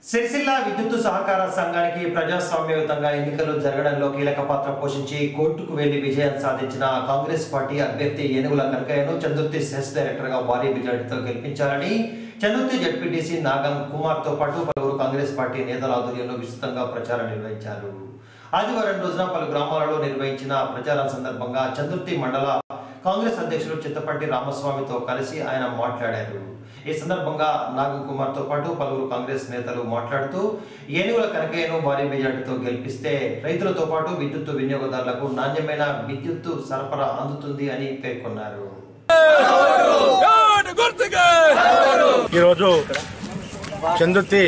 సిరిసిల్ల విద్యుత్ సహకార సంఘానికి ప్రజాస్వామ్యయుతంగా ఎన్నికలు జరగడంలో కీలక పాత్ర పోషించి కోర్టుకు వెళ్లి విజయం సాధించిన కాంగ్రెస్ పార్టీ అభ్యర్థి ఏనుగుల కనకయ్యను చందుర్తి సెస్ డైరెక్టర్ గా భారీ మెజార్టీతో గెలిపించాలని చందుర్తి జడ్పీటీసీ నాగం కుమార్ తో పాటు పలువురు కాంగ్రెస్ పార్టీ నేతల ఆధ్వర్యంలో విస్తృతంగా ప్రచారం నిర్వహించారు ఆదివారం రోజున పలు గ్రామాలలో నిర్వహించిన ప్రచారం సందర్భంగా చందుర్తి మండల కాంగ్రెస్ అధ్యక్షులు చిత్తపట్టి రామస్వామితో కలిసి ఆయన మాట్లాడారు ఈ సందర్భంగా నాగం కుమార్ తో పాటు పలువురు కాంగ్రెస్ నేతలు మాట్లాడుతూ ఏనుగుల కనకయ్యను భారీ మెజార్టీతో గెలిపిస్తే రైతులతో పాటు విద్యుత్ వినియోగదారులకు నాణ్యమైన విద్యుత్తు సరఫరా అందుతుంది అని పేర్కొన్నారు ఈరోజు చందుర్తి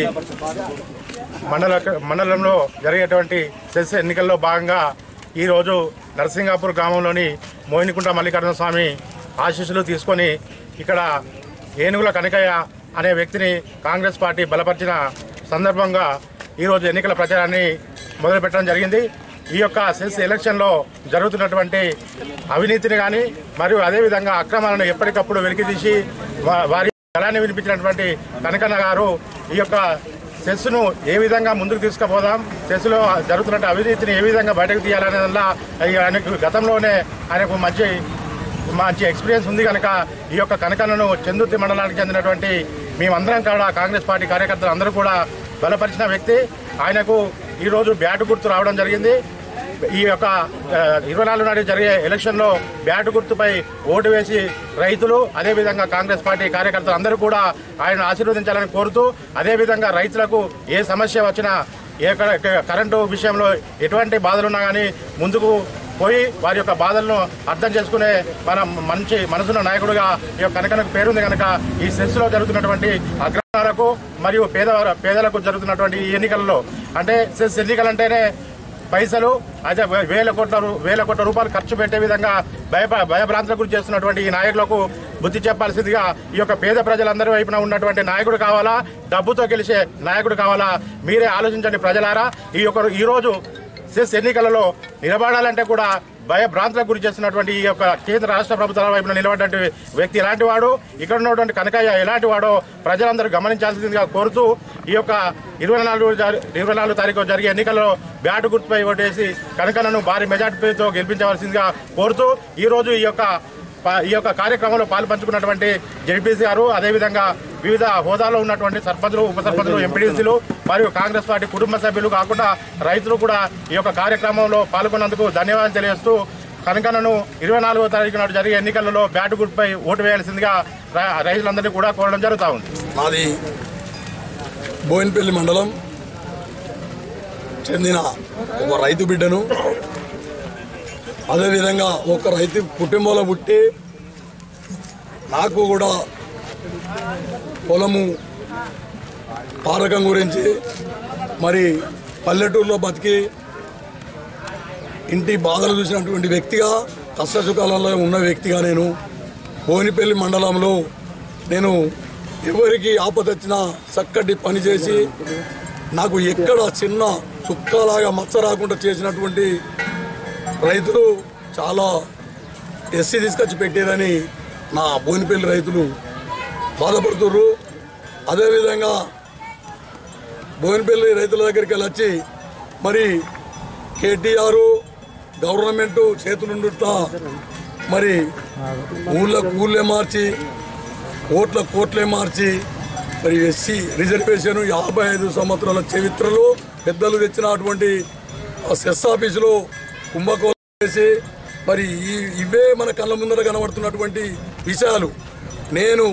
మండల మండలంలో జరిగేటువంటి సెస్ ఎన్నికల్లో భాగంగా ఈరోజు నరసింగాపూర్ గ్రామంలోని మోహినికుంట మల్లికార్జున స్వామి ఆశీస్సులు తీసుకొని ఇక్కడ ఏనుగుల కనకయ్య అనే వ్యక్తిని కాంగ్రెస్ పార్టీ బలపరిచిన సందర్భంగా ఈరోజు ఎన్నికల ప్రచారాన్ని మొదలుపెట్టడం జరిగింది ఈ యొక్క సెస్ ఎలక్షన్లో జరుగుతున్నటువంటి అవినీతిని కానీ మరియు అదేవిధంగా అక్రమాలను ఎప్పటికప్పుడు వెలికితీసి వా- వారి గలాన్ని వినిపించినటువంటి కనకన్న గారు ఈ యొక్క సెస్ను ఏ విధంగా ముందుకు తీసుకుపోదాం సెస్లో జరుగుతున్న అవినీతిని ఏ విధంగా బయటకు తీయాలనే దానిలో ఆయనకు గతంలోనే ఆయనకు మంచి మంచి ఎక్స్పీరియన్స్ ఉంది కనుక ఈ యొక్క కనకన్నను చందుర్తి మండలానికి చెందినటువంటి మేమందరం కూడా కాంగ్రెస్ పార్టీ కార్యకర్తలు అందరూ కూడా బలపరిచిన వ్యక్తి ఆయనకు ఈరోజు బ్యాటు గుర్తు రావడం జరిగింది ఈ యొక్క ఆ, ఇరవై నాలుగు నాడు జరిగే ఎలక్షన్లో బ్యాటు గుర్తుపై ఓటు వేసి రైతులు అదేవిధంగా కాంగ్రెస్ పార్టీ కార్యకర్తలు అందరూ కూడా ఆయన ఆశీర్వదించాలని కోరుతూ అదేవిధంగా రైతులకు ఏ సమస్య వచ్చినా ఏ క- క- కరెంటు విషయంలో ఎటువంటి బాధలున్నా కానీ ముందుకు పోయి వారి యొక్క బాధలను అర్థం చేసుకునే మన మంచి మనసున్న నాయకుడిగా ఈ యొక్క కనకనకు పేరుంది కనుక ఈ సెస్లో జరుగుతున్నటువంటి అగ్రహాలకు మరియు పేద పేదలకు జరుగుతున్నటువంటి ఈ ఎన్నికలలో అంటే సెస్ ఎన్నికలంటేనే పైసలు అదే వేల కోట్ల రూ- వేల కోట్ల రూపాయలు ఖర్చు పెట్టే విధంగా భయ భయభ్రాంతులకు గురి చేస్తున్నటువంటి ఈ నాయకులకు బుద్ధి చెప్పాల్సిందిగా ఈ యొక్క పేద ప్రజలందరి వైపున ఉన్నటువంటి నాయకుడు కావాలా డబ్బుతో గెలిచే నాయకుడు కావాలా మీరే ఆలోచించండి ప్రజలారా ఈ యొక్క ఈ రోజు సెస్ ఎన్నికలలో నిలబడాలంటే కూడా భయభ్రాంతులకు గురి చేస్తున్నటువంటి ఈ యొక్క కేంద్ర రాష్ట్ర ప్రభుత్వాల వైపున నిలబడినటువంటి వ్యక్తి ఎలాంటి వాడు ఇక్కడ ఉన్నటువంటి కనకయ్య ఎలాంటి వాడో ప్రజలందరూ గమనించాల్సిందిగా కోరుతూ ఈ యొక్క ఇరవై నాలుగు జరి- ఇరవై నాలుగు తారీఖు జరిగే ఎన్నికల్లో బ్యాటు గుర్తుపై ఓటేసి కనకన్నను భారీ మెజార్టీతో గెలిపించవలసిందిగా కోరుతూ ఈ రోజు ఈ యొక్క ప- ఈ యొక్క కార్యక్రమంలో పాలు పంచుకున్నటువంటి జడ్పీసీ గారు అదేవిధంగా వివిధ హోదాలో ఉన్నటువంటి సర్పంచులు ఉప సర్పంచులు ఎంపీడీసీలు మరియు కాంగ్రెస్ పార్టీ కుటుంబ సభ్యులు కాకుండా రైతులు కూడా ఈ యొక్క కార్యక్రమంలో పాల్గొన్నందుకు ధన్యవాదాలు తెలియజేస్తూ కనకనను ఇరవై నాలుగో తారీఖు నాడు జరిగే ఎన్నికలలో బ్యాటు గుర్తుపై ఓటు వేయాల్సిందిగా ర- రైతులందరినీ కూడా కోరడం జరుగుతూ ఉంది మాది బోయినపల్లి మండలం చెందిన ఒక రైతు బిడ్డను అదేవిధంగా ఒక రైతు కుటుంబంలో పుట్టి నాకు కూడా పొలము పారకం గురించి మరి పల్లెటూరులో బతికి ఇంటి బాధలు చూసినటువంటి వ్యక్తిగా కష్టసుఖాలలో ఉన్న వ్యక్తిగా నేను బోయినపల్లి మండలంలో నేను ఎవరికి ఆపద వచ్చినా చక్కటి పని చేసి నాకు ఎక్కడ చిన్న చుక్కలాగా మచ్చ రాకుండా చేసినటువంటి రైతులు చాలా ఎస్సీ తీసుకొచ్చి పెట్టేదని నా బోనిపల్లి రైతులు బాధపడుతుర్రు అదేవిధంగా బోయినపల్లి రైతుల దగ్గరికి వెళ్ళి వచ్చి మరి కేటీఆర్ గవర్నమెంట్ చేతులుండుతా మరి ఊళ్ళ ఊళ్ళే మార్చి ఓట్ల కోట్లే మార్చి మరి ఎస్సీ రిజర్వేషన్ యాభై ఐదు సంవత్సరాల చరిత్రలో పెద్దలు తెచ్చినటువంటి ఆ సెస్ ఆఫీసులో కుంభకోణం చేసి మరి ఈ ఇవే మన కళ్ళ ముందర కనబడుతున్నటువంటి విషయాలు నేను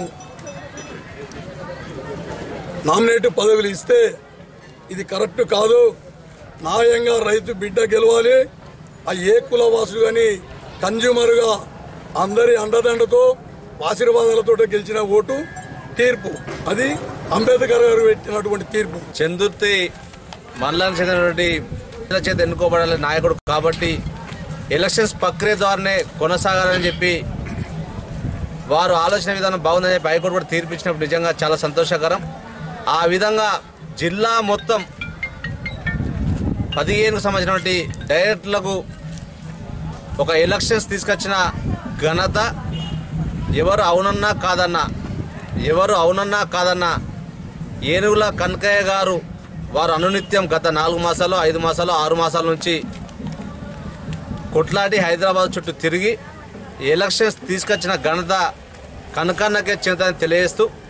నామినేటివ్ పదవులు ఇస్తే ఇది కరెక్ట్ కాదు న్యాయంగా రైతు బిడ్డ గెలవాలి ఆ ఏ కుల వాసులు కానీ కన్జ్యూమర్గా అందరి అండదండతో ఆశీర్వాదాలతో గెలిచిన ఓటు తీర్పు అది అంబేద్కర్ గారు పెట్టినటువంటి తీర్పు చందుర్తి మండలానికి చెందినటువంటి ప్రజల చేత ఎన్నుకోబడాలి నాయకుడు కాబట్టి ఎలక్షన్స్ ప్రక్రియ ద్వారానే కొనసాగాలని చెప్పి వారు ఆలోచన విధానం బాగుందని చెప్పి హైకోర్టు కూడా తీర్పిచ్చినప్పుడు నిజంగా చాలా సంతోషకరం ఆ విధంగా జిల్లా మొత్తం పదిహేనుకు సంబంధించినటువంటి డైరెక్టర్లకు ఒక ఎలక్షన్స్ తీసుకొచ్చిన ఘనత ఎవరు అవునన్నా కాదన్నా ఎవరు అవునన్నా కాదన్నా ఏనుగుల కనకయ్య గారు వారు అనునిత్యం గత నాలుగు మాసాలు ఐదు మాసాలు ఆరు మాసాల నుంచి కొట్లాడి హైదరాబాద్ చుట్టూ తిరిగి ఎలక్షన్స్ తీసుకొచ్చిన ఘనత కనకన్నకే చెందని తెలియజేస్తూ